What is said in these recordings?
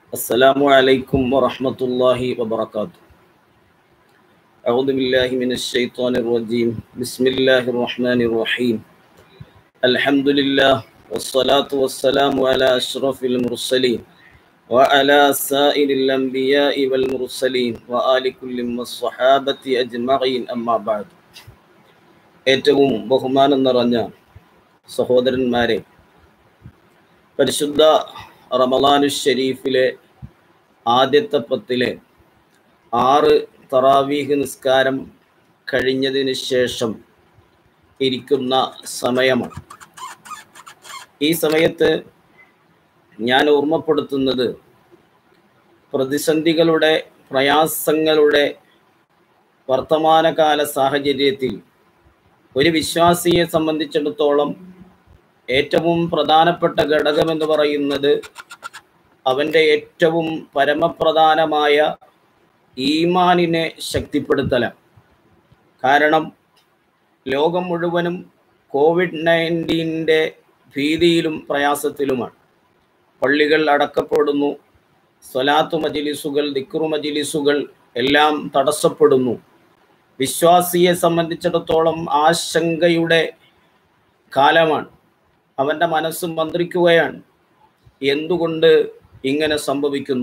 السلام عليكم ورحمة الله وبركاته أعوذ بالله من الشيطان الرجيم بسم الله الرحمن الرحيم الحمد لله والصلاة والسلام على أشرف المرسلين وعلى سائر الأنبياء والمرسلين وآل كل والصحابة أجمعين أما بعد ഏറ്റവും ബഹുമാനം നിറഞ്ഞ സഹോദരന്മാരെ പരിശുദ്ധ റമലാനു ഷരീഫിലെ ആദ്യത്തെ പത്തിലെ ആറ് തറാവീഹ് നിസ്കാരം കഴിഞ്ഞതിന് ശേഷം ഇരിക്കുന്ന സമയമാണ് ഈ സമയത്ത് ഞാൻ ഓർമ്മപ്പെടുത്തുന്നത് പ്രതിസന്ധികളുടെ പ്രയാസങ്ങളുടെ വർത്തമാനകാല സാഹചര്യത്തിൽ ഒരു വിശ്വാസിയെ സംബന്ധിച്ചിടത്തോളം ഏറ്റവും പ്രധാനപ്പെട്ട ഘടകമെന്ന് പറയുന്നത് അവൻ്റെ ഏറ്റവും പരമപ്രധാനമായ ഈമാനിനെ ശക്തിപ്പെടുത്തലാണ് കാരണം ലോകം മുഴുവനും കോവിഡ് നയൻറ്റീൻ്റെ ഭീതിയിലും പ്രയാസത്തിലുമാണ് പള്ളികൾ അടക്കപ്പെടുന്നു സ്വലാത്തു മജിലിസുകൾ ദിക്റു മജിലിസുകൾ എല്ലാം തടസ്സപ്പെടുന്നു വിശ്വാസിയെ സംബന്ധിച്ചിടത്തോളം ആശങ്കയുടെ കാലമാണ് അവൻ്റെ മനസ്സ് മന്ത്രിക്കുകയാണ് എന്തുകൊണ്ട് ഇങ്ങനെ സംഭവിക്കുന്നു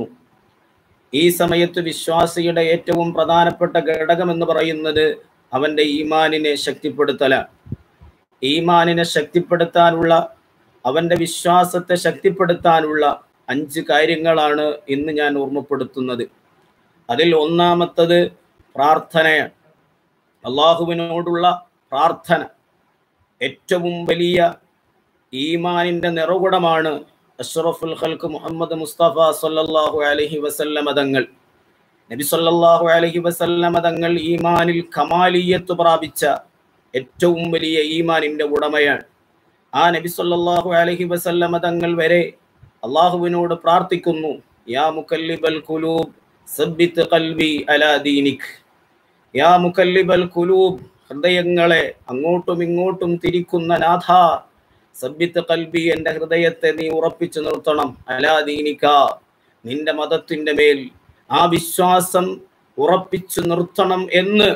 ഈ സമയത്ത് വിശ്വാസിയുടെ ഏറ്റവും പ്രധാനപ്പെട്ട ഘടകം എന്ന് പറയുന്നത് അവൻ്റെ ഈമാനിനെ ശക്തിപ്പെടുത്തലാണ് ഈമാനിനെ ശക്തിപ്പെടുത്താനുള്ള അവൻ്റെ വിശ്വാസത്തെ ശക്തിപ്പെടുത്താനുള്ള അഞ്ച് കാര്യങ്ങളാണ് ഇന്ന് ഞാൻ ഓർമ്മപ്പെടുത്തുന്നത് അതിൽ ഒന്നാമത്തത് പ്രാർത്ഥനയാണ് അള്ളാഹുവിനോടുള്ള പ്രാർത്ഥന ഏറ്റവും വലിയ ഈമാനിന്റെ നിറകുടമാണ് അഷ്റഫുൽ ഖൽക്ക് മുഹമ്മദ് മുസ്തഫ സല്ലല്ലാഹു അലൈഹി വസല്ലമ തങ്ങൾ നബി സല്ലല്ലാഹു അലൈഹി വസല്ലമ തങ്ങൾ ഈമാനിൽ കമാലിയത്ത് പ്രാപിച്ച ഏറ്റവും വലിയ ഈമാനിന്റെ ഉടമയാണ് ആ നബി സല്ലല്ലാഹു അലൈഹി വസല്ലമ തങ്ങൾ വരെ അള്ളാഹുവിനോട് പ്രാർത്ഥിക്കുന്നു യാ മുക്കല്ലിബൽ കുലൂബ് സബ്ബിത്ത് ഖൽബി അലാ ദീനിക് യാ മുക്കല്ലിബൽ കുലൂബ് ഹൃദയങ്ങളെ അങ്ങോട്ടും ഇങ്ങോട്ടും തിരിക്കുന്ന നാഥ സബ്ബിത്ത് കൽബി എൻ്റെ ഹൃദയത്തെ നീ ഉറപ്പിച്ചു നിർത്തണം അലാദീനിക്ക നിന്റെ മതത്തിൻ്റെ മേൽ ആ വിശ്വാസം ഉറപ്പിച്ചു നിർത്തണം എന്ന്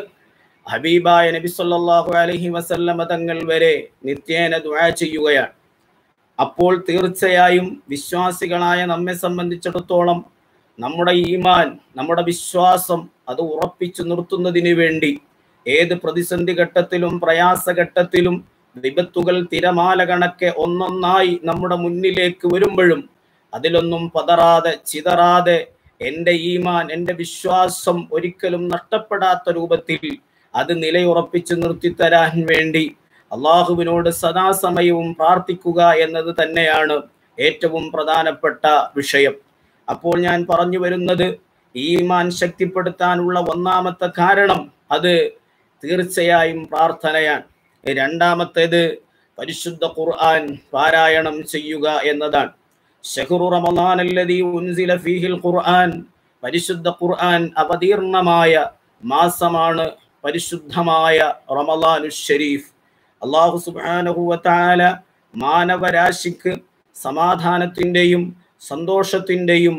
ഹബീബായ നബി സല്ലല്ലാഹു അലൈഹി വസല്ലമ തങ്ങൾ വരെ നിത്യേന ദുആ ചെയ്യുകയാണ് അപ്പോൾ തീർച്ചയായും വിശ്വാസികളായ നമ്മെ സംബന്ധിച്ചിടത്തോളം നമ്മുടെ ഈമാൻ നമ്മുടെ വിശ്വാസം അത് ഉറപ്പിച്ചു നിർത്തുന്നതിന് വേണ്ടി ഏത് പ്രതിസന്ധി ഘട്ടത്തിലും പ്രയാസഘട്ടത്തിലും വിപത്തുകൾ തിരമാല കണക്കെ ഒന്നൊന്നായി നമ്മുടെ മുന്നിലേക്ക് വരുമ്പോഴും അതിലൊന്നും പതറാതെ ചിതറാതെ എൻ്റെ ഈമാൻ എൻ്റെ വിശ്വാസം ഒരിക്കലും നഷ്ടപ്പെടാത്ത രൂപത്തിൽ അത് നിലയുറപ്പിച്ചു നിർത്തിത്തരാൻ വേണ്ടി അള്ളാഹുവിനോട് സദാസമയവും പ്രാർത്ഥിക്കുക എന്നത് തന്നെയാണ് ഏറ്റവും പ്രധാനപ്പെട്ട വിഷയം അപ്പോൾ ഞാൻ പറഞ്ഞു വരുന്നത് ഈമാൻ ശക്തിപ്പെടുത്താനുള്ള ഒന്നാമത്തെ കാരണം അത് തീർച്ചയായും പ്രാർത്ഥനയാണ് രണ്ടാമത്തേത് പരിശുദ്ധ ഖുർആൻ പാരായണം ചെയ്യുക എന്നതാണ് ഷഹ്റു റമളാൻ അല്ലദീ ഉൻസില ഫീഹിൽ ഖുർആൻ പരിശുദ്ധ ഖുർആൻ അവതീർണമായ മാസമാണ് പരിശുദ്ധമായ റമളാനു ഷരീഫ് അള്ളാഹു സുബ്ഹാനഹു വതആല മാനവരാശിക്ക് സമാധാനത്തിൻ്റെയും സന്തോഷത്തിൻ്റെയും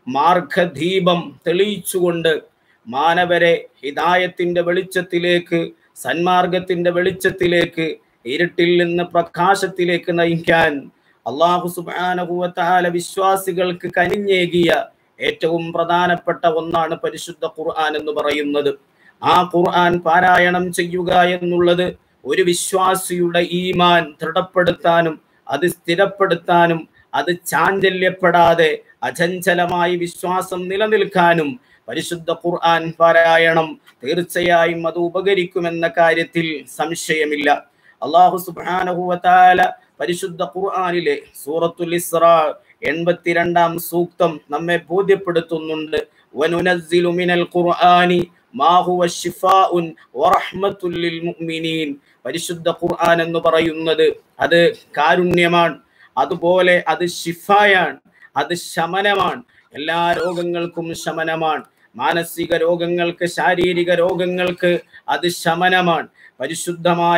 മാർഗദീപം തെളിയിച്ചുകൊണ്ട് മാനവരെ ഹിതായത്തിന്റെ വെളിച്ചത്തിലേക്ക് സന്മാർഗത്തിന്റെ വെളിച്ചത്തിലേക്ക് ഇരുട്ടിൽ നിന്ന് പ്രകാശത്തിലേക്ക് നയിക്കാൻ അള്ളാഹു സുബാനഹുവത്താല വിശ്വാസികൾക്ക് കനിഞ്ഞേകിയ ഏറ്റവും പ്രധാനപ്പെട്ട ഒന്നാണ് പരിശുദ്ധ ഖുർആൻ എന്ന് പറയുന്നത് ആ ഖുർആൻ പാരായണം ചെയ്യുക എന്നുള്ളത് ഒരു വിശ്വാസിയുടെ ഈമാൻ ദൃഢപ്പെടുത്താനും അത് സ്ഥിരപ്പെടുത്താനും അത് ചാഞ്ചല്യപ്പെടാതെ അചഞ്ചലമായി വിശ്വാസം നിലനിൽക്കാനും പരിശുദ്ധ ഖുർആൻ പാരായണം തീർച്ചയായും അത് ഉപകരിക്കുമെന്ന കാര്യത്തിൽ സംശയമില്ല അള്ളാഹു സുബാനഹുവല പരിശുദ്ധ ഖുർആനിലെ സൂറത്തുൽ ഇസ്ര എൺപത്തിരണ്ടാം സൂക്തം നമ്മെ ബോധ്യപ്പെടുത്തുന്നുണ്ട് വനുനസ്സിലു മിനൽ ഖുർആനി മാ ഹുവ ശിഫാഉൻ വറഹ്മത്തുൽ ലിൽ മുഅ്മിനീൻ പരിശുദ്ധ ഖുർആൻ എന്ന് പറയുന്നത് അത് കാരുണ്യമാണ് അതുപോലെ അത് ഷിഫായാണ് അത് ശമനമാണ് എല്ലാ രോഗങ്ങൾക്കും ശമനമാണ് മാനസിക രോഗങ്ങൾക്ക് ശാരീരിക രോഗങ്ങൾക്ക് അത് ശമനമാണ് പരിശുദ്ധമായ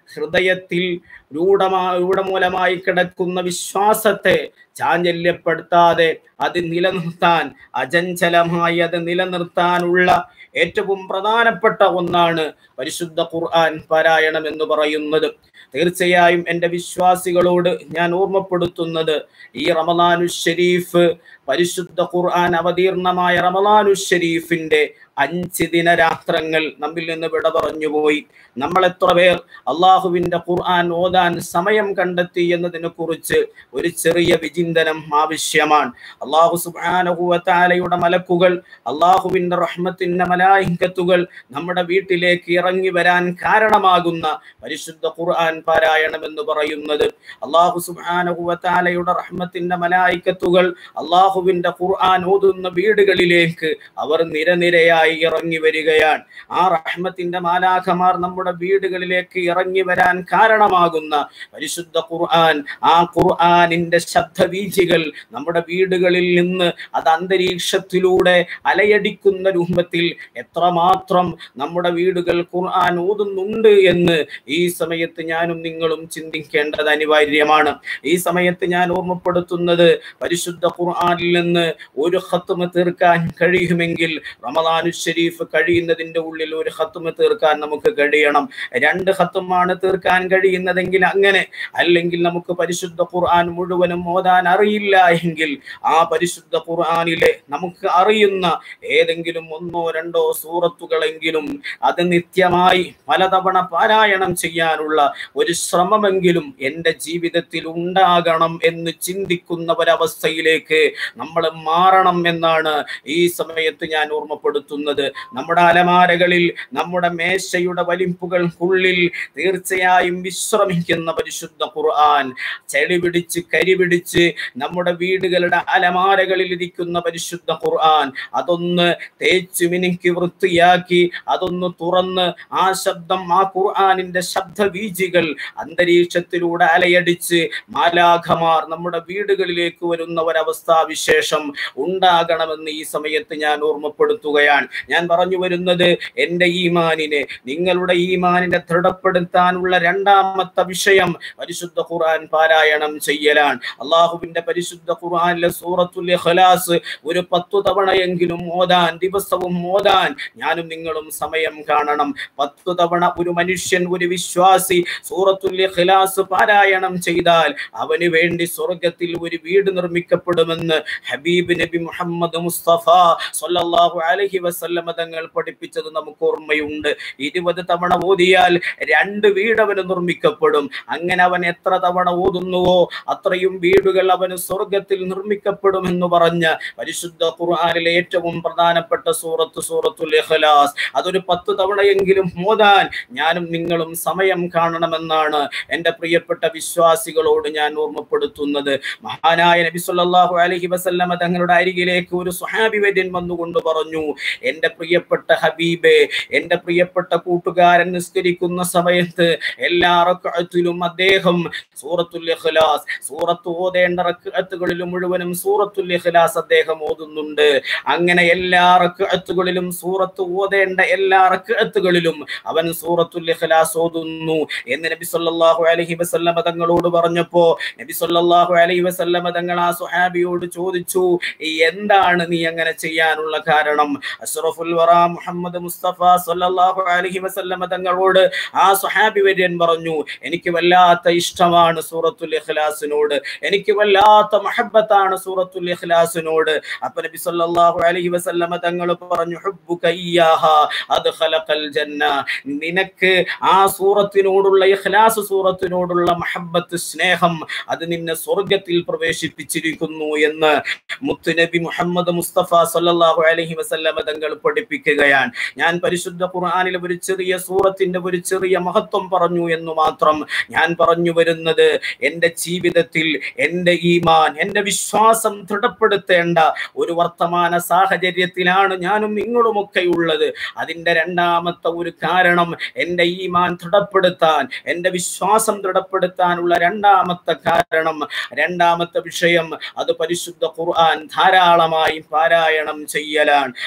ഹൃദയത്തിൽ രൂഢമാ രൂഢമൂലമായി കിടക്കുന്ന വിശ്വാസത്തെ ചാഞ്ചല്യപ്പെടുത്താതെ അത് നിലനിർത്താൻ അചഞ്ചലമായി അത് നിലനിർത്താനുള്ള ഏറ്റവും പ്രധാനപ്പെട്ട ഒന്നാണ് പരിശുദ്ധ ഖുർആൻ പാരായണം എന്ന് പറയുന്നത് തീർച്ചയായും എൻ്റെ വിശ്വാസികളോട് ഞാൻ ഓർമ്മപ്പെടുത്തുന്നത് ഈ റമദാനു ഷരീഫ് പരിശുദ്ധ ഖുർആൻ അവതീർണമായ റമദാനു ഷരീഫിന്റെ അഞ്ച് ദിനരാത്രങ്ങൾ നമ്മിൽ നിന്ന് വിട പറഞ്ഞുപോയി നമ്മൾ എത്ര പേർ അള്ളാഹുവിന്റെ ഖുർആൻ ഓതാൻ സമയം കണ്ടെത്തി എന്നതിനെ കുറിച്ച് ഒരു ചെറിയ വിചിന്തനം ആവശ്യമാണ് അള്ളാഹു സുബാനഹുവത്താലയുടെ മലക്കുകൾ അള്ളാഹുവിന്റെ റഹ്മത്തിന്റെ മലായിക്കത്തുകൾ നമ്മുടെ വീട്ടിലേക്ക് ഇറങ്ങി വരാൻ കാരണമാകുന്ന പരിശുദ്ധ ഖുർആൻ പാരായണം എന്ന് പറയുന്നത് അള്ളാഹു സുബാനഹുവത്താലയുടെ റഹ്മത്തിന്റെ മലായിക്കത്തുകൾ അള്ളാഹുവിന്റെ ഖുർആൻ ഓതുന്ന വീടുകളിലേക്ക് അവർ നിരനിരയായി ഇറങ്ങി വരികയാണ് ആ റഹ്മത്തിന്റെ മാലാഖമാർ നമ്മുടെ വീടുകളിലേക്ക് ഇറങ്ങി വരാൻ കാരണമാകുന്ന പരിശുദ്ധ ഖുർആൻ ആ ഖുർആനിന്റെ ശബ്ദവീചികൾ നമ്മുടെ വീടുകളിൽ നിന്ന് അത് അന്തരീക്ഷത്തിലൂടെ അലയടിക്കുന്ന രൂപത്തിൽ എത്രമാത്രം നമ്മുടെ വീടുകൾ ഖുർആൻ ഓതുന്നുണ്ട് എന്ന് ഈ സമയത്ത് ഞാനും നിങ്ങളും ചിന്തിക്കേണ്ടത് അനിവാര്യമാണ് ഈ സമയത്ത് ഞാൻ ഓർമ്മപ്പെടുത്തുന്നത് പരിശുദ്ധ ഖുർആനിൽ നിന്ന് ഒരു ഹത്തുമ തീർക്കാൻ കഴിയുമെങ്കിൽ റമദാനു ഷരീഫ് കഴിയുന്നതിന്റെ ഉള്ളിൽ ഒരു ഹത്തുമ തീർക്കാൻ നമുക്ക് കഴിയണം രണ്ട് ഹത്തുമാണ് തീർക്കാൻ കഴിയുന്നതെങ്കിൽ അങ്ങനെ അല്ലെങ്കിൽ നമുക്ക് പരിശുദ്ധ ഖുർആൻ മുഴുവനും ഓതാൻ അറിയില്ല എങ്കിൽ ആ പരിശുദ്ധ ഖുർആനിലെ നമുക്ക് അറിയുന്ന ഏതെങ്കിലും ഒന്നോ രണ്ടോ സൂറത്തുകളെങ്കിലും അത് നിത്യമായി പലതവണ പാരായണം ചെയ്യാനുള്ള ഒരു ശ്രമമെങ്കിലും എൻ്റെ ജീവിതത്തിൽ ഉണ്ടാകണം എന്ന് ചിന്തിക്കുന്ന ഒരവസ്ഥയിലേക്ക് നമ്മൾ മാറണം എന്നാണ് ഈ സമയത്ത് ഞാൻ ഓർമ്മപ്പെടുത്തുന്നത് നമ്മുടെ അലമാരകളിൽ നമ്മുടെ മേശയുടെ വലിപ്പുകൾക്കുള്ളിൽ തീർച്ചയായും വിശ്രമിക്കുന്ന പരിശുദ്ധ ഖുർആൻ ചെളി പിടിച്ച് കരി പിടിച്ച് നമ്മുടെ വീടുകളുടെ അലമാരകളിൽ ഇരിക്കുന്ന പരിശുദ്ധ ഖുർആൻ അതൊന്ന് തേച്ച് മിനുക്കി വൃത്തിയാക്കി അതൊന്ന് തുറന്ന് ആ ശബ്ദം ആ ഖുർആനിന്റെ ശബ്ദവീജികൾ അന്തരീക്ഷത്തിലൂടെ അലയടിച്ച് മാലാഖമാർ നമ്മുടെ വീടുകളിലേക്ക് വരുന്ന ഒരവസ്ഥാവിശേഷം ഉണ്ടാകണമെന്ന് ഈ സമയത്ത് ഞാൻ ഓർമ്മപ്പെടുത്തുകയാണ് ഞാൻ പറഞ്ഞു വരുന്നത് എൻ്റെ ഈമാനിനെ നിങ്ങളുടെ ഈമാനിനെ ദൃഢപ്പെടുത്താനുള്ള രണ്ടാമത്തെ വിഷയം പരിശുദ്ധ ഖുർആൻ പാരായണം ചെയ്യലാണ് അള്ളാഹുവിന്റെ പരിശുദ്ധ ഖുർആനിലെ സൂറത്തുൽ ഇഖ്ലാസ് ഒരു പത്തു തവണയെങ്കിലും ഓതാൻ ദിവസവും ഓതാൻ ഞാനും നിങ്ങളും സമയം കാണണം പത്തു തവണ ഒരു മനുഷ്യൻ ഒരു വിശ്വാസി സൂറത്തുൽ ഇഖ്ലാസ് പാരായണം ചെയ്താൽ അവന് വേണ്ടി സ്വർഗത്തിൽ ഒരു വീട് നിർമ്മിക്കപ്പെടുമെന്ന് ഹബീബ് നബി മുഹമ്മദ് മുസ്തഫ സല്ലല്ലാഹു അലൈഹി വസല്ലമ തങ്ങൾ പഠിപ്പിച്ചത് നമുക്ക് ഓർമ്മയുണ്ട് ഇരുപത് തവണ ഓതിയാൽ രണ്ട് വീട് അവന് നിർമ്മിക്കപ്പെടും അങ്ങനെ അവൻ എത്ര തവണ ഓതുന്നുവോ അത്രയും വീടുകൾ അവന് സ്വർഗത്തിൽ നിർമ്മിക്കപ്പെടുമെന്ന് പറഞ്ഞ് പരിശുദ്ധ ഖുർആനിലെ ഏറ്റവും പ്രധാനപ്പെട്ട സൂറത്ത് സൂറത്തുൽ ഇഖ്ലാസ് അതൊരു പത്ത് തവണയെങ്കിലും ഓതാൻ ഞാനും നിങ്ങളും സമയം കാണണമെന്നാണ് എൻ്റെ പ്രിയപ്പെട്ട വിശ്വാസികളോട് ഞാൻ ഓർമ്മപ്പെടുത്തുന്നത് മഹാനായ നബി സല്ലല്ലാഹു അലൈഹി വസല്ലമ തങ്ങളുടെ അരികിലേക്ക് ഒരു സ്വഹാബി വര്യൻ വന്നുകൊണ്ട് പറഞ്ഞു എൻ്റെ പ്രിയപ്പെട്ട ഹബീബെ എൻ്റെ പ്രിയപ്പെട്ട കൂട്ടുകാരൻ നിസ്കരിക്കുന്ന സമയത്ത് എല്ലാ റക്അത്തിലും അദ്ദേഹം സൂറത്തുൽ ഇഖ്ലാസ് സൂറത്ത് ഓതേണ്ട റക്അത്തുകളിലും മുഴുവനും സൂറത്തുൽ ഇഖ്ലാസ് അദ്ദേഹം ഓതുന്നുണ്ട് അങ്ങനെ എല്ലാ റക്അത്തുകളിലും സൂറത്ത് ഓതേണ്ട എല്ലാ റക്അത്തുകളിലും അവൻ സൂറത്തുൽ ഇഖ്ലാസ് ഓതുന്നു എന്ന് നബി സല്ലല്ലാഹു അലൈഹി വസല്ലമ തങ്ങളോട് പറഞ്ഞപ്പോ നബി സല്ലല്ലാഹു അലൈഹി വസല്ലമ തങ്ങൾ ആ സുഹാബിയോട് ചോദിച്ചു എന്താണ് നീ അങ്ങനെ ചെയ്യാനുള്ള കാരണം അഷ്റഫുൽ വറ മുഹമ്മദ് മുസ്തഫ സല്ലല്ലാഹു അലൈഹി വസല്ലമ തങ്ങളോട് ആ സുഹാബി വര്യൻ പറഞ്ഞു എനിക്ക് വല്ലാത്ത ഇഷ്ടമാണ് സൂറത്തുൽ ഇഖ്ലാസിനോട് എനിക്ക് വല്ലാത്ത മഹബത്താണ് സൂറത്തുൽ ഇഖ്ലാസിനോട് അപ്പൊ നബി സല്ലല്ലാഹു അലൈഹി വസല്ലമ തങ്ങൾ പറഞ്ഞു ഹുബ്ബുക ഇയ്യാഹ അദ്ഖലഖൽ ജന്ന നിനക്ക് ആ സൂറത്തിനോടുള്ള ഇഖ്ലാസ് സൂറത്തിനോടുള്ള മഹബത്ത് സ്നേഹം അത് നിന്നെ സ്വർഗത്തിൽ പ്രവേശിപ്പിച്ചിരിക്കുന്നു എന്ന് മുത്തുനബി മുഹമ്മദ് മുസ്തഫ സല്ലല്ലാഹു അലൈഹി വസല്ലമ തങ്ങൾ പഠിപ്പിക്കുകയാണ് ഞാൻ പരിശുദ്ധ ഖുർആനിലെ ഒരു ചെറിയ സൂറത്തിന്റെ ഒരു ചെറിയ മഹത്വം പറഞ്ഞു എന്ന് മാത്രം ഞാൻ പറഞ്ഞു വരുന്നത് എൻ്റെ ജീവിതത്തിൽ എൻ്റെ ഈമാൻ എൻ്റെ വിശ്വാസം ദൃഢപ്പെടുത്തേണ്ട ഒരു വർത്തമാന സാഹചര്യത്തിലാണ് ഞാനും നിങ്ങളുമൊക്കെ ഉള്ളത് അതിൻ്റെ രണ്ടാമത്തെ ഒരു കാരണം എൻ്റെ ഈമാൻ ദൃഢപ്പെടുത്താൻ എൻ്റെ വിശ്വാസം ദൃഢപ്പെടുത്താനുള്ള രണ്ടാമത്തെ കാരണം രണ്ടാമത്തെ വിഷയം അത് പരിശുദ്ധ ഖുർആൻ ധാരാളമായി പാരായണം ചെയ്യലാണ് അതിനുവേണ്ടി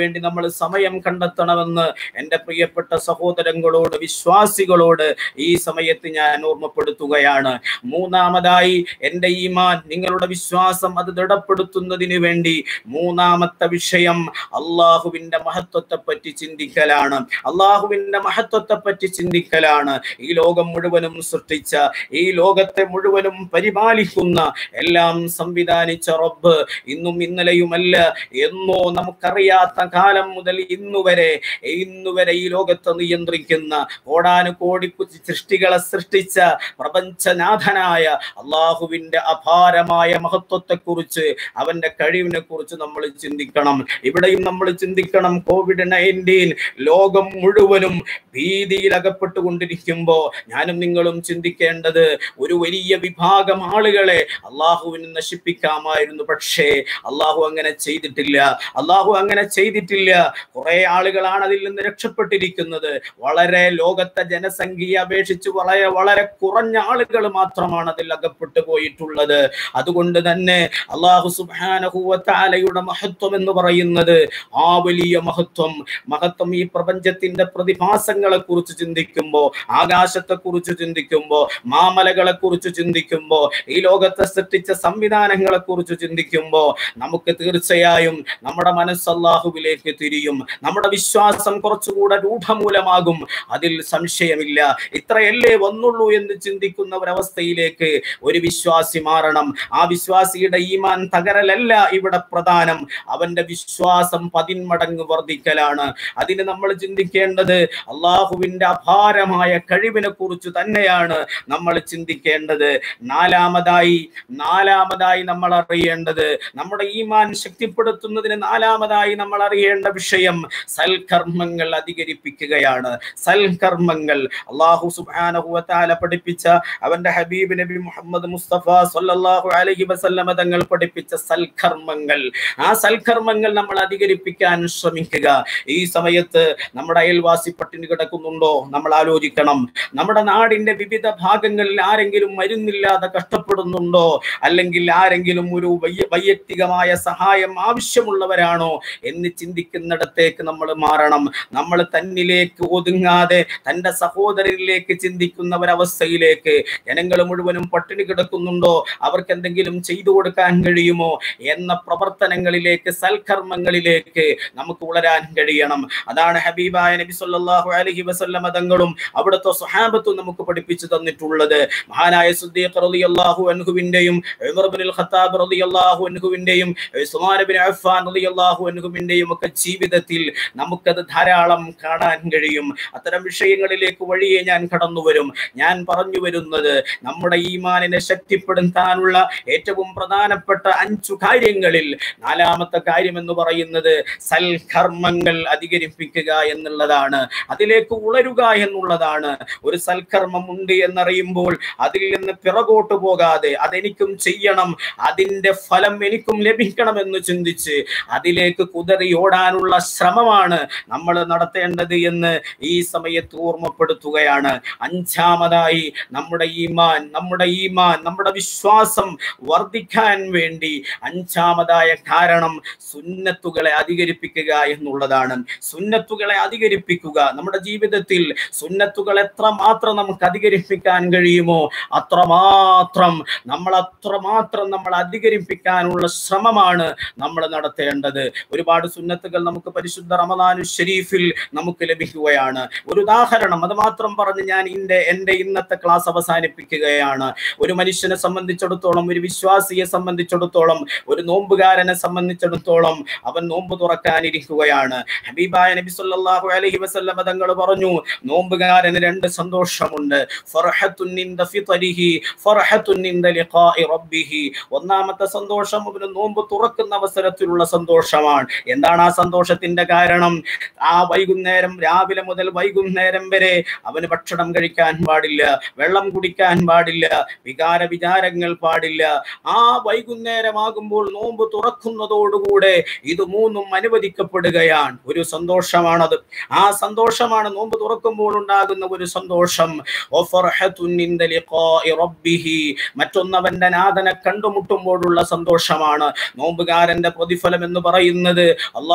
വേണ്ടി നമ്മൾ സമയം കണ്ടെത്തണമെന്ന് എൻ്റെ പ്രിയപ്പെട്ട സഹോദരങ്ങളോട് വിശ്വാസികളോട് ഈ സമയത്ത് ഞാൻ ഓർമ്മപ്പെടുത്തുകയാണ് മൂന്നാമതായി എൻ്റെ ഈമാൻ നിങ്ങളുടെ വിശ്വാസം അത് ദൃഢപ്പെടുത്തുന്നതിന് വേണ്ടി മൂന്നാമത്തെ വിഷയം അള്ളാഹുവിന്റെ മഹത്വത്തെ പറ്റി ചിന്തിക്കലാണ് അള്ളാഹുവിന്റെ മഹത്വത്തെ പറ്റി ചിന്തിക്കലാണ് ഈ ലോകം മുഴുവനും സൃഷ്ടിച്ച ഈ ലോകത്തെ മുഴുവനും പരിപാലിക്കുന്ന എല്ലാം സംവിധാനിച്ച റബ്ബ് ഇന്നും ഇന്നലെയുമല്ല എന്നോ നമുക്കറിയാത്ത കാലം മുതൽ ഇന്നുവരെ ഇന്നുവരെ ഈ ലോകത്തെ നിയന്ത്രിക്കുന്ന കോടാനുകോടി സൃഷ്ടികളെ സൃഷ്ടിച്ച പ്രപഞ്ചനാഥനായ അള്ളാഹുവിന്റെ അപാരമായ മഹത്വത്തെക്കുറിച്ച് അവന്റെ കഴിവിനെ കുറിച്ച് നമ്മൾ ചിന്തിക്കണം ഇവിടെയും നമ്മൾ ചിന്തിക്കണം കോവിഡ് നയൻറ്റീൻ ലോകം മുഴുവനും ഭീതിയിൽ അകപ്പെട്ടുകൊണ്ടിരിക്കുമ്പോ ഞാനും നിങ്ങളും ചിന്തിക്കേണ്ടത് ഒരു വലിയ വിഭാഗം ആളുകളെ അള്ളാഹുവിന് നശിപ്പിക്കാമായിരുന്നു പക്ഷേ അള്ളാഹു അങ്ങനെ ചെയ്തിട്ടില്ല അള്ളാഹു അങ്ങനെ ചെയ്തിട്ടില്ല കുറെ ആളുകളാണ് അതിൽ നിന്ന് രക്ഷപ്പെട്ടിരിക്കുന്നത് വളരെ ലോകത്തെ ജനസംഖ്യയെ അപേക്ഷിച്ച് വളരെ വളരെ കുറഞ്ഞ ആളുകൾ മാത്രമാണ് അതിൽ അകപ്പെട്ടു പോയിട്ടുള്ളത് അതുകൊണ്ട് തന്നെ അള്ളാഹു സുബാനഹുവത്താലയുടെ മഹത്വം എന്ന് പറയുന്നത് ആ വലിയ മഹത്വം മഹത്വം ഈ പ്രപഞ്ചത്തിന്റെ പ്രതിഭാസങ്ങളെ കുറിച്ച് ചിന്തിക്കുമ്പോ ആകാശത്തെ കുറിച്ച് ചിന്തിക്കുമ്പോ മാമലകളെ കുറിച്ച് ചിന്തിക്കുമ്പോ ഈ ലോകത്തെ സൃഷ്ടിച്ച സംവിധാനങ്ങളെ കുറിച്ച് ചിന്തിക്കുമ്പോ നമുക്ക് തീർച്ചയായും നമ്മുടെ മനസ്സ് അള്ളാഹുവിലേക്ക് തിരിയും നമ്മുടെ വിശ്വാസം കുറച്ചുകൂടെ രൂഢമൂലമാകും അതിൽ സംശയമില്ല ഇത്രയല്ലേ വന്നുള്ളൂ എന്ന് ചിന്തിക്കുന്ന ഒരവസ്ഥയിലേക്ക് ഒരു വിശ്വാസി മാറണം ആ വിശ്വാസിയുടെ ഈമാൻ തകരലല്ല ഇവിടെ പ്രധാനം അവന്റെ വിശ്വാസം പതിന്മടങ്ങ് വർദ്ധിക്കലാണ് അതിന് നമ്മൾ ചിന്തിക്കേണ്ടത് അള്ളാഹുവിന്റെ അപാരമായ കഴിവിനെ കുറിച്ച് തന്നെയാണ് നമ്മൾ ചിന്തിക്കേണ്ടത് നാലാമതായി നാലാമതായി നമ്മൾ അറിയേണ്ടത് നമ്മുടെ ഈമാൻ ശക്തിപ്പെടുത്തുന്നതിന് നാലാമതായി നമ്മൾ അറിയേണ്ട വിഷയം സൽക്കർമ്മങ്ങൾ അധികരിപ്പിക്കുകയാണ് സൽക്കർമ്മങ്ങൾ അള്ളാഹു സുബാനഹുവത്താല പഠിപ്പിച്ച അവന്റെ ഹബീബ് നബി മുഹമ്മദ് മുസ്തഫ സല്ലല്ലാഹു അലൈഹി വസല്ലമ തങ്ങൾ പഠിപ്പിച്ച സൽക്കർമ്മങ്ങൾ ആ സൽക്കർമ്മങ്ങൾ നമ്മൾ അധികരിപ്പിക്കാൻ ശ്രമിക്കുക ഈ സമയത്ത് നമ്മുടെ അയൽവാസി പട്ടിണി കിടക്കുന്നുണ്ടോ നമ്മൾ ആലോചിക്കണം നമ്മുടെ നാടിന്റെ വിവിധ ഭാഗങ്ങളിൽ ആരെങ്കിലും മരുന്നില്ലാതെ കഷ്ടപ്പെടുന്നുണ്ടോ അല്ലെങ്കിൽ ആരെങ്കിലും ഒരു വൈയ വൈയക്തികമായ സഹായം ആവശ്യമുള്ളവരാണോ എന്ന് ചിന്തിക്കുന്നിടത്തേക്ക് നമ്മൾ മാറണം നമ്മൾ തന്നിലേക്ക് ഒതുങ്ങാതെ തന്റെ സഹോദരനിലേക്ക് ചിന്തിക്കുന്ന ഒരവസ്ഥയിലേക്ക് ജനങ്ങൾ മുഴുവനും പട്ടിണി കിടക്കുന്നുണ്ടോ അവർക്ക് എന്തെങ്കിലും ചെയ്തു കൊടുക്കാൻ കഴിയുമോ എന്ന പ്രവർത്തനങ്ങളിലേക്ക് സൽക്കർമ്മങ്ങളിലേക്ക് നമുക്ക് വളരാൻ കഴിയണം അതാണ് ഹബീബായ നബി സല്ലല്ലാഹു അലൈഹി വസല്ലമ തങ്ങളും അവിടുത്തെ സ്വഹാബത്തും നമുക്ക് പഠിപ്പിച്ചു തന്നിട്ടുള്ളത് മഹാനായ സുദ്ദീഖ് റളിയല്ലാഹു അൻഹുവിന്റെയും ഉമർ ഇബ്നുൽ ഖത്താബ് റളിയല്ലാഹു അൻഹുവിന്റെയും ഉസ്മാൻ ഇബ്നു അഫ്ഫാൻ റളിയല്ലാഹു അൻഹുവിന്റെയും ഒക്കെ ജീവിതത്തിൽ നമുക്കത് ധാരാളം കാണാൻ കഴിയും അത്തരം വിഷയങ്ങളിലേക്ക് വഴിയെ ഞാൻ കടന്നു വരും ഞാൻ പറഞ്ഞു വരുന്നത് നമ്മുടെ ഈമാനിനെ ശക്തിപ്പെടുത്താനുള്ള ഏറ്റവും പ്രധാനപ്പെട്ട അഞ്ചു കാര്യങ്ങളിൽ നാലാമത്തെ കാര്യം എന്ന് പറയുന്നത് സൽക്കർമ്മങ്ങൾ അധികരിപ്പിക്കുക എന്നുള്ളതാണ് അതിലേക്ക് ഉളരുക എന്നുള്ളതാണ് ഒരു സൽക്കർമ്മം ഉണ്ട് എന്നറിയുമ്പോൾ അതിൽ നിന്ന് പിറകോട്ട് പോകാതെ അതെനിക്കും ചെയ്യണം അതിന്റെ ഫലം എനിക്കും ലഭിക്കണമെന്ന് ചിന്തിച്ച് അതിലേക്ക് കുതറി ഓടാനുള്ള ശ്രമമാണ് നമ്മൾ നടത്തേണ്ടത് എന്ന് ഈ സമയത്ത് ഓർമ്മപ്പെടുത്തുകയാണ് അഞ്ചാമതായി നമ്മുടെ ഈമാൻ നമ്മുടെ ഈമാൻ നമ്മുടെ വിശ്വാസം വർദ്ധിക്കാൻ വേണ്ടി അഞ്ചാമതായ കാരണം സുന്നത്തുകളെ അധികരിപ്പിക്കുക എന്നുള്ളതാണ് സുന്നത്തുകളെ അധികരിപ്പിക്കുക നമ്മുടെ ജീവിതത്തിൽ സുന്നത്തുകൾ എത്രമാത്രം നമുക്ക് അധികരിപ്പിക്കാൻ കഴിയുമോ അത്രമാത്രം നമ്മൾ അത്രമാത്രം നമ്മൾ അധികരിപ്പിക്കാനുള്ള ശ്രമമാണ് നമ്മൾ നടത്തേണ്ടത് ഒരുപാട് സുന്നത്തുകൾ നമുക്ക് പരിശുദ്ധ റമദാനു ഷരീഫിൽ നമുക്ക് ലഭിക്കുകയാണ് ഒരു ഉദാഹരണം അത് മാത്രം പറഞ്ഞ് ഞാൻ ഇന്റെ എന്റെ ഇന്നത്തെ ക്ലാസ് അവസാനിപ്പിക്കുകയാണ് ഒരു മനുഷ്യനെ സംബന്ധിച്ചിടത്തോളം ഒരു വിശ്വാസിയെ സംബന്ധിച്ചിടത്തോളം ഒരു നോമ്പുകാരനെ സംബന്ധിച്ചിടത്തോളം അവൻ നോമ്പ് തുറക്കാനിരിക്കുകയാണ് ഹബീബായ നബി സല്ലല്ലാഹു അലൈഹി വസല്ലമ തങ്ങൾ പറഞ്ഞു നോമ്പുകാരന് രണ്ട് സന്തോഷമുണ്ട് ഫർഹത്തുൻ ഇൻദ ഫിത്രിഹി ഫർഹത്തുൻ ഇൻദ ലിഖാഇ റബ്ബിഹി ഒന്നാമത്തെ സന്തോഷം അവന് നോമ്പ് തുറക്കുന്ന അവസരത്തിലുള്ള സന്തോഷമാണ് എന്താണ് ആ സന്തോഷത്തിന്റെ കാരണം ആ വൈകുന്നേരം രാവിലെ മുതൽ വൈകുന്നേരം വരെ അവന് ഭക്ഷണം കഴിക്കാൻ പാടില്ല വെള്ളം കുടിക്കാൻ പാടില്ല വികാര വിചാരങ്ങൾ പാടില്ല ആ വൈകുന്നേരമാകുമ്പോൾ നോമ്പ് തുറക്കുന്നതോടുകൂടെ ഇത് മൂന്നും അനുവദിക്കപ്പെടുകയാണ് ഒരു സന്തോഷമാണത് ആ സന്തോഷമാണ് നോമ്പ് തുറക്കുമ്പോൾ ഉണ്ടാകുന്ന ഒരു സന്തോഷം വഫർഹത്തുൻ ഇൻദ ലിഖാഇ റബ്ബിഹി മറ്റൊന്നവന്റെ നാഥനെ കണ്ടുമുട്ടുമ്പോഴുള്ള സന്തോഷമാണ് നോമ്പുകാരന്റെ പ്രതിഫലം എന്ന് പറയുന്നത് അള്ളാഹു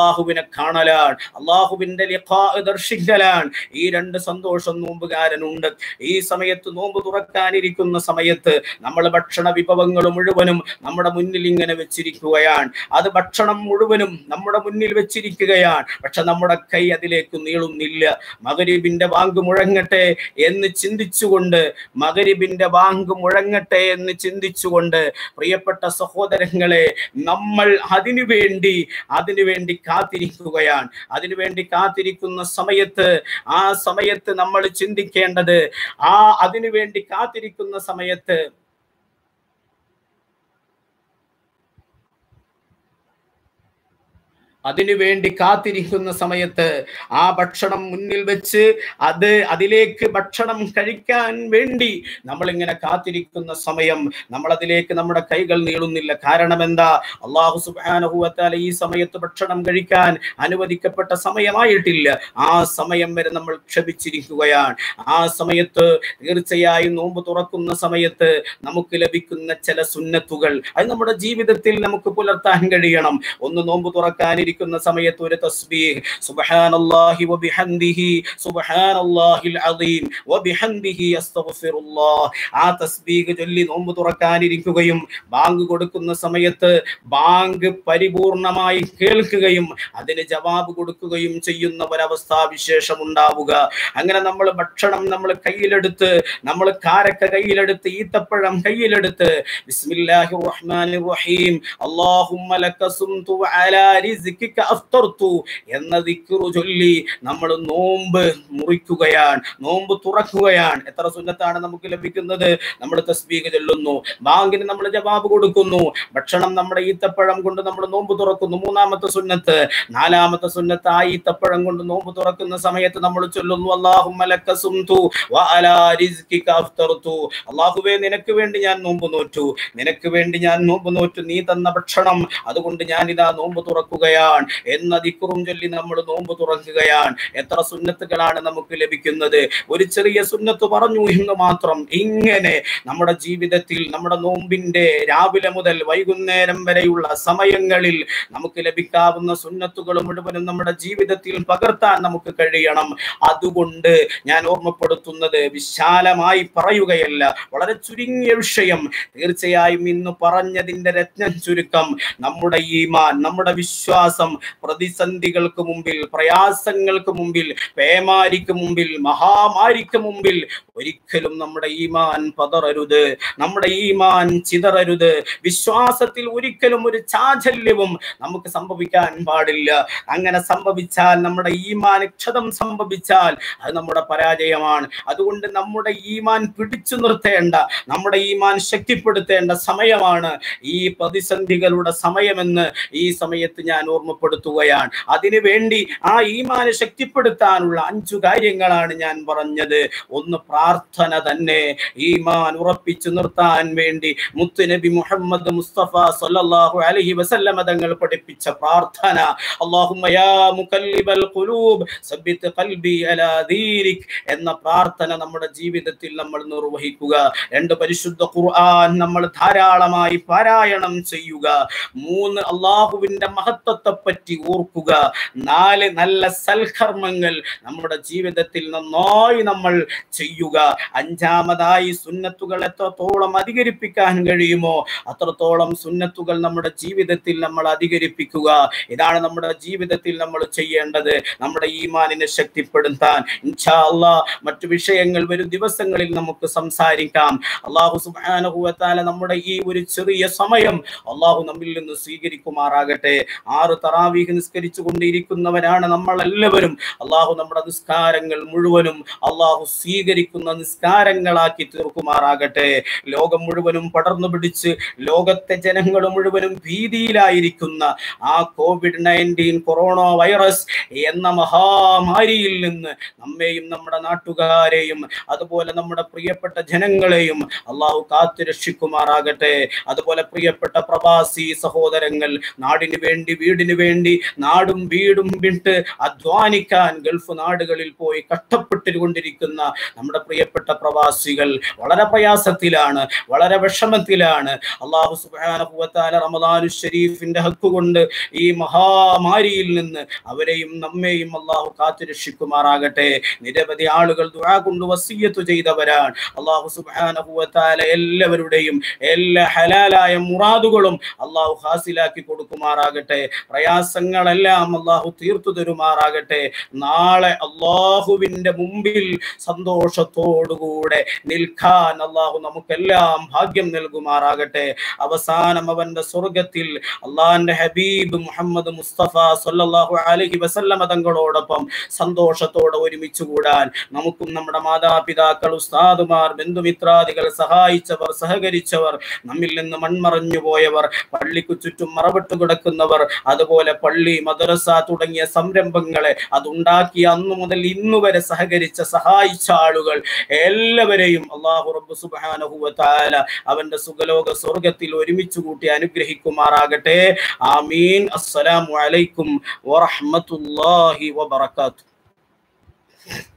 അള്ളാഹുവിനെ കാണലാണ് അള്ളാഹുവിന്റെ ലിഖാ ദർശിക്കലാണ് ഈ രണ്ട് സന്തോഷം നോമ്പുകാരനുണ്ട് ഈ സമയത്ത് നോമ്പ് തുറക്കാനിരിക്കുന്ന സമയത്ത് നമ്മൾ ഭക്ഷണ വിഭവങ്ങൾ മുഴുവനും നമ്മുടെ മുന്നിൽ ഇങ്ങനെ വെച്ചിരിക്കുകയാണ് അത് ഭക്ഷണം മുഴുവനും നമ്മുടെ മുന്നിൽ വെച്ചിരിക്കുകയാണ് പക്ഷെ നമ്മുടെ കൈ അതിലേക്ക് നീളുന്നില്ല മകരിബിന്റെ വാങ്ക് മുഴങ്ങട്ടെ എന്ന് ചിന്തിച്ചുകൊണ്ട് മകരിബിന്റെ വാങ്ക് മുഴങ്ങട്ടെ എന്ന് ചിന്തിച്ചുകൊണ്ട് പ്രിയപ്പെട്ട സഹോദരങ്ങളെ നമ്മൾ അതിനു വേണ്ടി അതിനു വേണ്ടി കാത്തിരിക്കുകയാണ് അതിനു വേണ്ടി കാത്തിരിക്കുന്ന സമയത്ത് ആ സമയത്ത് നമ്മൾ ചിന്തിക്കേണ്ടത് ആ അതിനു വേണ്ടി കാത്തിരിക്കുന്ന സമയത്ത് അതിനുവേണ്ടി കാത്തിരിക്കുന്ന സമയത്ത് ആ ഭക്ഷണം മുന്നിൽ വെച്ച് അത് അതിലേക്ക് ഭക്ഷണം കഴിക്കാൻ വേണ്ടി നമ്മൾ ഇങ്ങനെ കാത്തിരിക്കുന്ന സമയം നമ്മൾ അതിലേക്ക് നമ്മുടെ കൈകൾ നീളുന്നില്ല കാരണം എന്താ അള്ളാഹു സുബാനഹുവത്താല ഈ സമയത്ത് ഭക്ഷണം കഴിക്കാൻ അനുവദിക്കപ്പെട്ട സമയമായിട്ടില്ല ആ സമയം വരെ നമ്മൾ ക്ഷമിച്ചിരിക്കുകയാണ് ആ സമയത്ത് തീർച്ചയായും നോമ്പ് തുറക്കുന്ന സമയത്ത് നമുക്ക് ലഭിക്കുന്ന ചില സുന്നത്തുകൾ അത് നമ്മുടെ ജീവിതത്തിൽ നമുക്ക് പുലർത്താൻ കഴിയണം ഒന്ന് നോമ്പ് തുറക്കാനിരിക്കും ഇരിക്കുന്ന സമയത്ത് ഒരു തസ്ബീഹ് സുബ്ഹാനല്ലാഹി വബിഹംദിഹി സുബ്ഹാനല്ലാഹിൽ അദീം വബിഹംദിഹി അസ്തഗ്ഫിറുല്ലാഹ് ആ തസ്ബീഹ് ചൊല്ലി നോമ്പ് തുറക്കാനിരിക്കുകയും ബാങ്ക് കൊടുക്കുന്ന സമയത്ത് ബാങ്ക് പരിപൂർണമായി കേൾക്കുകയും അതിന് ജവാബ് കൊടുക്കുകയും ചെയ്യുന്ന ഒരവസ്ഥാ വിശേഷം ഉണ്ടാവുക അങ്ങനെ നമ്മൾ ഭക്ഷണം നമ്മൾ കയ്യിലെടുത്ത് നമ്മൾ കാരക്ക കയ്യിലെടുത്ത് ഈത്തപ്പഴം കയ്യിലെടുത്ത് ബിസ്മില്ലാഹിർ റഹ്മാനിർ റഹീം അല്ലാഹുമ്മ ലക സുംതു അലാ റിസ്കി അഫ്തർത്തു എന്ന ദിക്റു ചൊല്ലി നമ്മൾ നോമ്പ് മുറിക്കുകയാണ് നോമ്പ് തുറക്കുകയാണ് എത്ര സുന്നത്താണ് നമുക്ക് ലഭിക്കുന്നത് നമ്മൾ തസ്ബീഹ് ചൊല്ലുന്നു ബാങ്കിന് നമ്മൾ ജവാബ് കൊടുക്കുന്നു ഭക്ഷണം നമ്മുടെ ഈത്തപ്പഴം കൊണ്ട് നമ്മൾ നോമ്പ് തുറക്കുന്നു മൂന്നാമത്തെ സുന്നത്ത് നാലാമത്തെ സുന്നത്ത് ആ ഈത്തപ്പഴം കൊണ്ട് നോമ്പ് തുറക്കുന്ന സമയത്ത് നമ്മൾ ചൊല്ലുന്നു അല്ലാഹുമ്മ ലക സുംതു വ അലാ റിസ്കിക അഫ്തർത്തു അല്ലാഹുവേ നിനക്ക് വേണ്ടി ഞാൻ നോമ്പ് നോറ്റു നിനക്ക് വേണ്ടി ഞാൻ നോമ്പ് നോറ്റു നീ തന്ന ഭക്ഷണം അതുകൊണ്ട് ഞാൻ ഇതാ നോമ്പ് തുറക്കുകയാണ് എന്ന ദിക്കുറും ചൊല്ലി നമ്മൾ നോമ്പ് തുറക്കുകയാണ് എത്ര സുന്നത്തുകളാണ് നമുക്ക് ലഭിക്കുന്നത് ഒരു ചെറിയ സുന്നത്ത് പറഞ്ഞു എന്ന് മാത്രം ഇങ്ങനെ നമ്മുടെ ജീവിതത്തിൽ നമ്മുടെ നോമ്പിന്റെ രാവിലെ മുതൽ വൈകുന്നേരം വരെയുള്ള സമയങ്ങളിൽ നമുക്ക് ലഭിക്കാവുന്ന സുന്നത്തുകൾ മുഴുവനും നമ്മുടെ ജീവിതത്തിൽ പകർത്താൻ നമുക്ക് കഴിയണം അതുകൊണ്ട് ഞാൻ ഓർമ്മപ്പെടുത്തുന്നത് വിശാലമായി പറയുകയല്ല വളരെ ചുരുങ്ങിയ വിഷയം തീർച്ചയായും ഇന്ന് പറഞ്ഞതിന്റെ രത്നം ചുരുക്കം നമ്മുടെ ഈമാൻ നമ്മുടെ വിശ്വാസം പ്രതിസന്ധികൾക്ക് മുമ്പിൽ പ്രയാസങ്ങൾക്ക് മുമ്പിൽ പേമാരിക്ക് മുമ്പിൽ മഹാമാരിക്ക് മുമ്പിൽ ഒരിക്കലും നമ്മുടെ ഈമാൻ പതറരുത് നമ്മുടെ ഈമാൻ ചിതറരുത് വിശ്വാസത്തിൽ ഒരിക്കലും ഒരു ചാചല്യവും നമുക്ക് സംഭവിക്കാൻ പാടില്ല അങ്ങനെ സംഭവിച്ചാൽ നമ്മുടെ ഈമാൻ ക്ഷതം സംഭവിച്ചാൽ അത് നമ്മുടെ പരാജയമാണ് അതുകൊണ്ട് നമ്മുടെ ഈമാൻ പിടിച്ചു നിർത്തേണ്ട നമ്മുടെ ഈമാൻ ശക്തിപ്പെടുത്തേണ്ട സമയമാണ് ഈ പ്രതിസന്ധികളുടെ സമയമെന്ന് ഈ സമയത്ത് ഞാൻ ഓർമ്മപ്പെടുത്തുകയാണ് അതിനു വേണ്ടി ആ ഈമാനെ ശക്തിപ്പെടുത്താനുള്ള അഞ്ചു കാര്യങ്ങളാണ് ഞാൻ പറഞ്ഞത് ഒന്ന് പ്രാർത്ഥന തന്നെ ഈമാൻ ഉറപ്പിച്ചു നിർത്താൻ വേണ്ടി മുത്തുനബി മുഹമ്മദ് മുസ്തഫ സല്ലല്ലാഹു അലൈഹി വസല്ലമ തങ്ങൾ പഠിപ്പിച്ച പ്രാർത്ഥന അല്ലാഹുമ്മ യാ മുകല്ലിബൽ ഖുലൂബ് സബ്ബിത് ഖൽബി അലാ ദീനിക് എന്ന പ്രാർത്ഥന നമ്മുടെ ജീവിതത്തിൽ നമ്മൾ നിർവഹിക്കുക രണ്ട് പരിശുദ്ധ ഖുർആൻ നമ്മൾ ധാരാളമായി പാരായണം ചെയ്യുക മൂന്ന് അള്ളാഹുവിന്റെ മഹത്വത്തെ പറ്റി ഓർക്കുക നാല് നല്ല സൽക്കർമ്മങ്ങൾ നമ്മുടെ ജീവിതത്തിൽ നന്നായി നമ്മൾ ചെയ്യുക അഞ്ചാമതായി സുന്നത്തുകൾ എത്രത്തോളം അധികരിപ്പിക്കാൻ കഴിയുമോ അത്രത്തോളം സുന്നത്തുകൾ നമ്മുടെ ജീവിതത്തിൽ നമ്മൾ അധികരിപ്പിക്കുക ഇതാണ് നമ്മുടെ ജീവിതത്തിൽ നമ്മൾ ചെയ്യേണ്ടത് നമ്മുടെ ഈമാനിനെ ശക്തിപ്പെടുത്താൻ ഇൻഷാ അല്ലാ മറ്റു വിഷയങ്ങൾ വരും ദിവസങ്ങളിൽ നമുക്ക് സംസാരിക്കാം അള്ളാഹു സുബാനുഭവത്താല നമ്മുടെ ഈ ഒരു ചെറിയ സമയം അള്ളാഹു നമ്മിൽ നിന്ന് സ്വീകരിക്കുമാറാകട്ടെ ആറ് തറാവീഹ് നിസ്കരിച്ചു കൊണ്ടിരിക്കുന്നവരാണ് നമ്മൾ എല്ലാവരും അള്ളാഹു നമ്മുടെ നിസ്കാരങ്ങൾ മുഴുവനും അള്ളാഹു സ്വീകരിക്കുന്ന നിസ്കാരങ്ങളാക്കി തീർക്കുമാറാകട്ടെ ലോകം മുഴുവനും പടർന്നു പിടിച്ച് ലോകത്തെ ജനങ്ങൾ മുഴുവനും ഭീതിയിലായിരിക്കുന്ന ആ കോവിഡ് നയൻറ്റീൻ കൊറോണ വൈറസ് എന്ന മഹാമാരിയിൽ നിന്ന് നമ്മെയും നമ്മുടെ നാട്ടുകാരെയും അതുപോലെ നമ്മുടെ പ്രിയപ്പെട്ട ജനങ്ങളെയും അള്ളാഹു കാത്തു രക്ഷിക്കുമാറാകട്ടെ അതുപോലെ പ്രിയപ്പെട്ട പ്രവാസി സഹോദരങ്ങൾ നാടിന് വേണ്ടി വീടിന് വേണ്ടി നാടും വീടും വിട്ട് അധ്വാനിക്കാൻ ഗൾഫ് നാടുകളിൽ പോയി കഷ്ടപ്പെട്ടുകൊണ്ടിരിക്കുന്ന നമ്മുടെ പ്രിയപ്പെട്ട പ്രവാസികൾ വളരെ പ്രയാസത്തിലാണ് വളരെ വിഷമത്തിലാണ് അള്ളാഹു സുബാനുഭവത്താല റമദാനു ഷരീഫിന്റെ ഹക്ക് കൊണ്ട് ഈ മഹാമാരിയിൽ നിന്ന് അവരെയും നമ്മെയും അള്ളാഹു കാത്തുരക്ഷിക്കുമാറാകട്ടെ നിരവധി ആളുകൾ ദുആ കൊണ്ട് വസീയത്ത് ചെയ്തവരാണ് അള്ളാഹു സുബാനുഭവത്താല എല്ലാവരുടെയും എല്ലാ ഹലാലായ മുറാദുകളും അള്ളാഹു ഹാസിലാക്കി കൊടുക്കുമാറാകട്ടെ പ്രയാസങ്ങളെല്ലാം അള്ളാഹു തീർത്തു തരുമാറാകട്ടെ നാളെ അള്ളാഹുവിന്റെ മുമ്പിൽ സന്തോഷത്തോടുകൂടെ നിൽക്കാൻ അള്ളാഹു നമുക്കെല്ലാം ഭാഗ്യം നൽകുമാറാകട്ടെ അവസാനം അവന്റെ സ്വർഗത്തിൽ അള്ളാഹിന്റെ ഹബീബ് മുഹമ്മദ് മുസ്തഫ സല്ലല്ലാഹു അലൈഹി വസല്ലമ തങ്ങളോടൊപ്പം സന്തോഷത്തോടെ ഒരുമിച്ച് കൂടാൻ നമുക്കും നമ്മുടെ മാതാപിതാക്കൾ ഉസ്താദുമാർ ബന്ധുമിത്രാദികൾ സഹായിച്ചവർ സഹകരിച്ചവർ നമ്മിൽ നിന്ന് മൺമറഞ്ഞു പോയവർ പള്ളിക്കു ചുറ്റും മറവിട്ട് കിടക്കുന്നവർ അതുപോലെ പള്ളി മദ്രസ തുടങ്ങിയ സംരംഭങ്ങളെ അതുണ്ടാക്കിയ അന്നു മുതൽ ഇന്നു വരെ സഹകരിച്ച സഹായിച്ച ആളുകൾ എല്ലാവരെയും അള്ളാഹു റബ്ബ് സുബ്ഹാനഹു വ തആല അവന്റെ സുഖലോക സ്വർഗത്തിൽ ഒരുമിച്ച് കൂട്ടി അനുഗ്രഹിക്കുമാറാകട്ടെ ആമീൻ അസ്സലാമു അലൈക്കും വറഹ്മത്തുള്ളാഹി വബറകാതുഹു